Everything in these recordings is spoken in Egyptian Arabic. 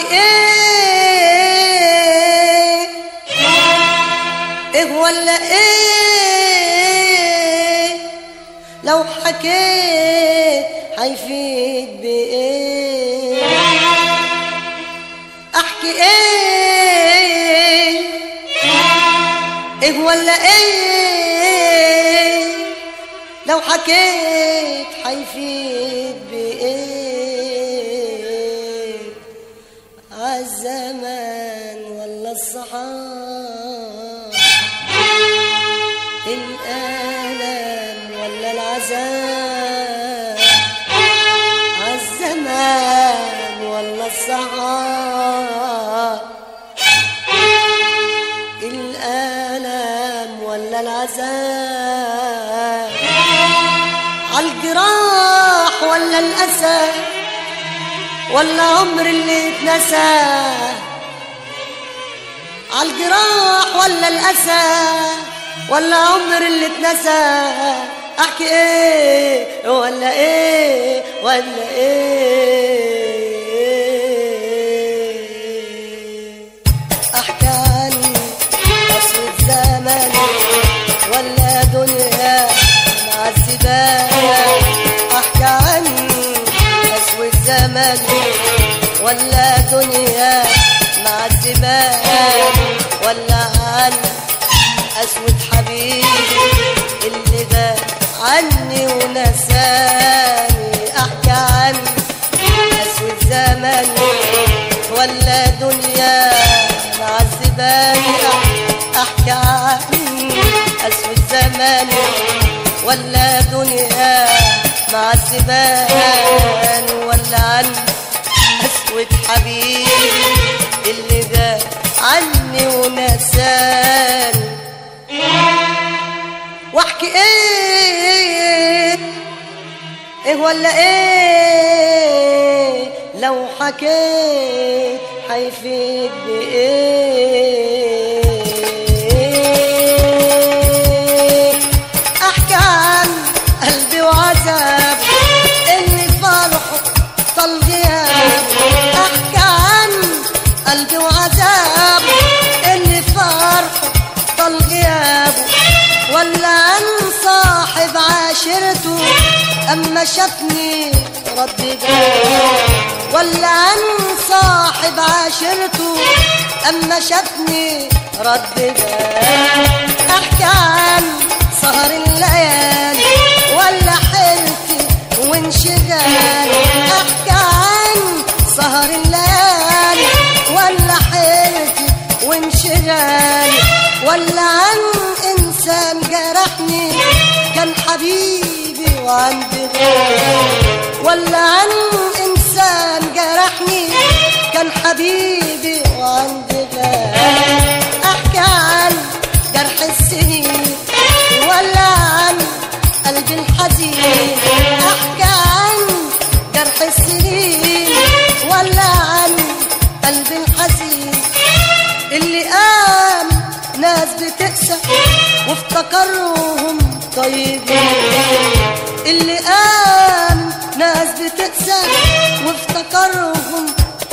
ايه ايه ولا ايه لو حكيت هيفيد بايه احكي ايه ايه ولا ايه لو حكيت حيفيد بايه عالزمان ولا الصحاب الالم ولا العذاب عالزمان ولا الصحاب الالم ولا العذاب عالجراح ولا الاسى ولا عمر اللي اتنسى عالجراح ولا الاسى ولا عمر اللي اتنسى احكي ايه ولا ايه ولا ايه احكي عني قسوة زمن ولا دنيا معذبة احكي عني قسوة زمن ولا دنيا معذبة ولا عن قسوة حبيبي اللي ده عني ونساني احكي عني قسوة زمن ولا دنيا معذباني احكي عني قسوة زمن ولا دنيا معذباني ولا عني قسوة حبيبي اللي ده عني ونساني واحكي ايه ايه ولا ايه لو حكيت حيفيد بايه احكي عن قلبي وعذاب اللي فرحه طال غياب احكي عن قلبي وعذاب اللي فرحه طال غيابه ولا عن صاحب عاشرته اما شافني رد باب ولا عن صاحب عاشرته اما شافني رد باب احكي عن سهر الليالي ولا حيرتي وانشغالي احكي عن سهر الليالي ولا حيرتي وانشغالي ولا عن انسان جرحني كان حبيبي وعندي غير ولا عن انسان جرحني كان حبيبي وعندي غير احكي عن جرح السنين ولا عن قلبي الحزين احكي عن جرح السنين ولا عن قلبي الحزين اللي قام ناس بتقسى وافتكرهم طيبين اللي قام ناس بتقسى وافتكرهم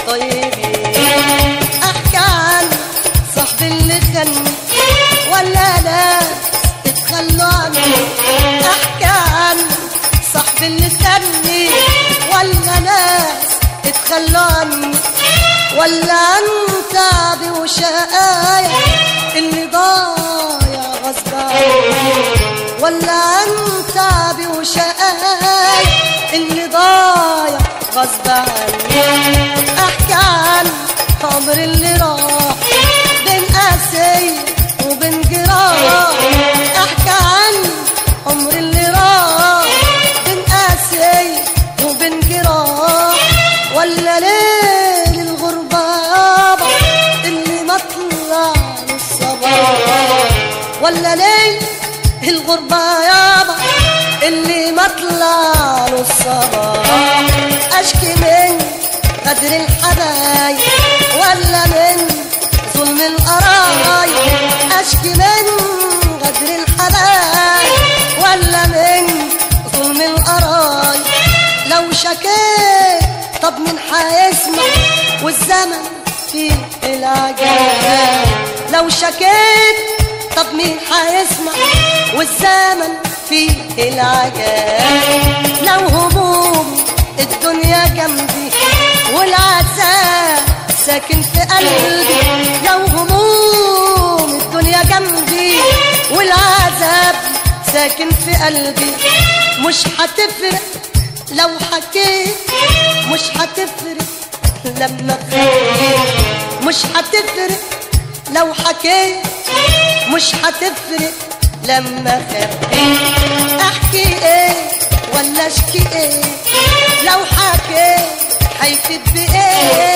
طيبين احكي عن صاحبي اللي خلني ولا ناس اتخلوا عني احكي عن صاحبي اللي خلني ولا ناس اتخلوا عني ولا عن تعبي وشقايا اللي ضايع غصب عني ولا عن تعبي وشقايا اللي ضايع غصب عني احكي عن عمر اللي راح بين قاسي وبين جراح احكي عن عمر اللي راح بين قاسي وبين جراح ولا ليل الغربة يابا اللي ما طلع الصباح ولا ليل الغربة يابا اللي ما طلع الصباح اشكي من غدر الحبايب ولا من ظلم القرايب اشكي من غدر الحبايب ولا من ظلم القرايب لو شكيت طب من حيسمع والزمن فيه العجاب لو شكيت طب مين هيسمع والزمن فيه العجاب لو هموم الدنيا جنبي والعذاب ساكن في قلبي لو هموم الدنيا جنبي والعذاب ساكن في قلبي مش هتفرق لو حكيت مش هتفرق لما خليت مش هتفرق لو حكيت مش هتفرق لما خبيت احكي ايه ولا اشكي ايه لو حكيت هيفيد بايه